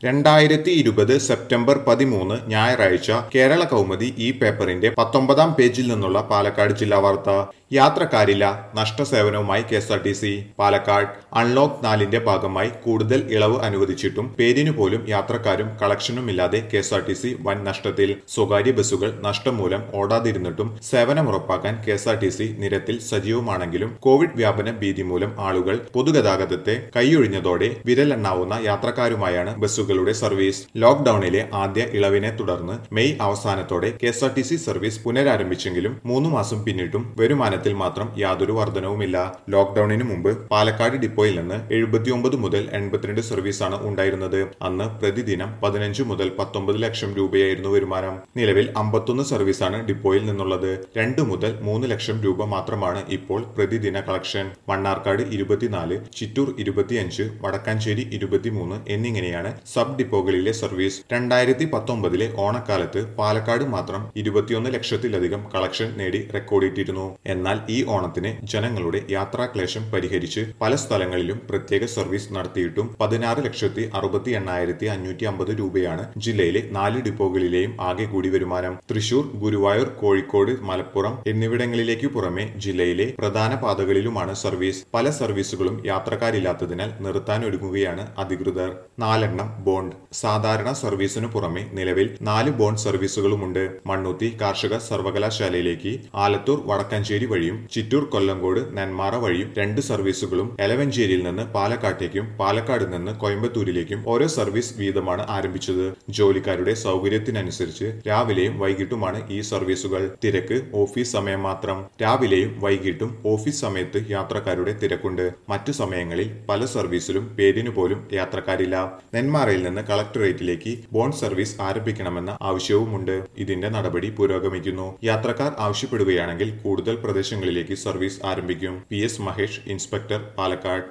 രണ്ടായിരത്തി ഇരുപത് സെപ്റ്റംബർ പതിമൂന്ന് ഞായറാഴ്ച കേരള കൗമുദി ഈ പേപ്പറിന്റെ പത്തൊമ്പതാം പേജിൽ നിന്നുള്ള പാലക്കാട് ജില്ലാ വാർത്ത യാത്രക്കാരില്ല നഷ്ടസേവനവുമായി K S R T C Palakkad unlock നാലിന്റെ ഭാഗമായി കൂടുതൽ ഇളവ് അനുവദിച്ചിട്ടും പേരിനു പോലും യാത്രക്കാരും കളക്ഷനുമില്ലാതെ K S R T C വൻ നഷ്ടത്തിൽ സ്വകാര്യ ബസ്സുകൾ നഷ്ടം മൂലം ഓടാതിരുന്നിട്ടും സേവനം ഉറപ്പാക്കാൻ K S R T C നിരത്തിൽ സജീവമാണെങ്കിലും കോവിഡ് വ്യാപന ഭീതി മൂലം ആളുകൾ പൊതുഗതാഗതത്തെ കൈയൊഴിഞ്ഞതോടെ വിരലെണ്ണാവുന്ന യാത്രക്കാരുമായാണ് ബസ്സുകളുടെ സർവീസ് ലോക്ഡൌണിലെ ആദ്യ ഇളവിനെ തുടർന്ന് മെയ് അവസാനത്തോടെ K S R T C service പുനരാരംഭിച്ചെങ്കിലും മൂന്ന് മാസം പിന്നിട്ടും വരുമാനത്തിൽ മാത്രം യാതൊരു വർധനവുമില്ല ലോക്ഡൌണിന് മുമ്പ് പാലക്കാട് ഡിപ്പോയിൽ നിന്ന് എഴുപത്തിയൊമ്പത് മുതൽ എൺപത്തിരണ്ട് സർവീസാണ് ഉണ്ടായിരുന്നത് അന്ന് പ്രതിദിനം പതിനഞ്ച് മുതൽ പത്തൊമ്പത് ലക്ഷം രൂപയായിരുന്നു വരുമാനം നിലവിൽ അമ്പത്തൊന്ന് സർവീസാണ് ഡിപ്പോയിൽ നിന്നുള്ളത് രണ്ട് മുതൽ മൂന്ന് ലക്ഷം രൂപ മാത്രമാണ് ഇപ്പോൾ പ്രതിദിന കളക്ഷൻ മണ്ണാർക്കാട് ഇരുപത്തിനാല് ചിറ്റൂർ ഇരുപത്തിയഞ്ച് വടക്കാഞ്ചേരി ഇരുപത്തിമൂന്ന് എന്നിങ്ങനെയാണ് സബ് ഡിപ്പോകളിലെ സർവീസ് രണ്ടായിരത്തി പത്തൊമ്പതിലെ ഓണക്കാലത്ത് പാലക്കാട് മാത്രം ഇരുപത്തിയൊന്ന് ലക്ഷത്തിലധികം കളക്ഷൻ നേടി റെക്കോർഡിട്ടിരുന്നു എന്നാൽ ഈ ഓണത്തിന് ജനങ്ങളുടെ യാത്രാക്ലേശം പരിഹരിച്ച് പല സ്ഥലങ്ങളിലും പ്രത്യേക സർവീസ് നടത്തിയിട്ടും പതിനാറ് ലക്ഷത്തി അറുപത്തി എണ്ണായിരത്തി അഞ്ഞൂറ്റി അമ്പത് രൂപയാണ് ജില്ലയിലെ നാല് ഡിപ്പോകളിലെയും ആകെ കൂടി വരുമാനം തൃശൂർ ഗുരുവായൂർ കോഴിക്കോട് മലപ്പുറം എന്നിവിടങ്ങളിലേക്ക് പുറമെ ജില്ലയിലെ പ്രധാന പാതകളിലുമാണ് സർവീസ് പല സർവീസുകളും യാത്രക്കാരില്ലാത്തതിനാൽ നിർത്താനൊരുങ്ങുകയാണ് അധികൃതർ നാലെണ്ണം ബോണ്ട് സാധാരണ സർവീസിനു പുറമെ നിലവിൽ നാല് ബോണ്ട് സർവീസുകളുമുണ്ട് മണ്ണുത്തി കാർഷിക സർവകലാശാലയിലേക്ക് ആലത്തൂർ വടക്കഞ്ചേരി വഴിയും ചിറ്റൂർ കൊല്ലങ്കോട് നെന്മാറ വഴിയും രണ്ട് സർവീസുകളും എലവഞ്ചേരിയിൽ നിന്ന് പാലക്കാട്ടേക്കും പാലക്കാട് നിന്ന് കോയമ്പത്തൂരിലേക്കും ഓരോ സർവീസ് വീതമാണ് ആരംഭിച്ചത് ജോലിക്കാരുടെ സൗകര്യത്തിനനുസരിച്ച് രാവിലെയും വൈകിട്ടുമാണ് ഈ സർവീസുകൾ തിരക്ക് ഓഫീസ് സമയം മാത്രം രാവിലെയും വൈകിട്ടും ഓഫീസ് സമയത്ത് യാത്രക്കാരുടെ തിരക്കുണ്ട് മറ്റു സമയങ്ങളിൽ പല സർവീസിലും പേരിനു പോലും യാത്രക്കാരില്ല നെന്മാറയിൽ നിന്ന് കളക്ടറേറ്റിലേക്ക് ബോണ്ട് സർവീസ് ആരംഭിക്കണമെന്ന ആവശ്യവുമുണ്ട് ഇതിന്റെ നടപടി പുരോഗമിക്കുന്നു യാത്രക്കാർ ആവശ്യപ്പെടുകയാണെങ്കിൽ കൂടുതൽ പ്രദേശങ്ങളിലേക്ക് സർവീസ് ആരംഭിക്കും P S Mahesh inspector Palakkad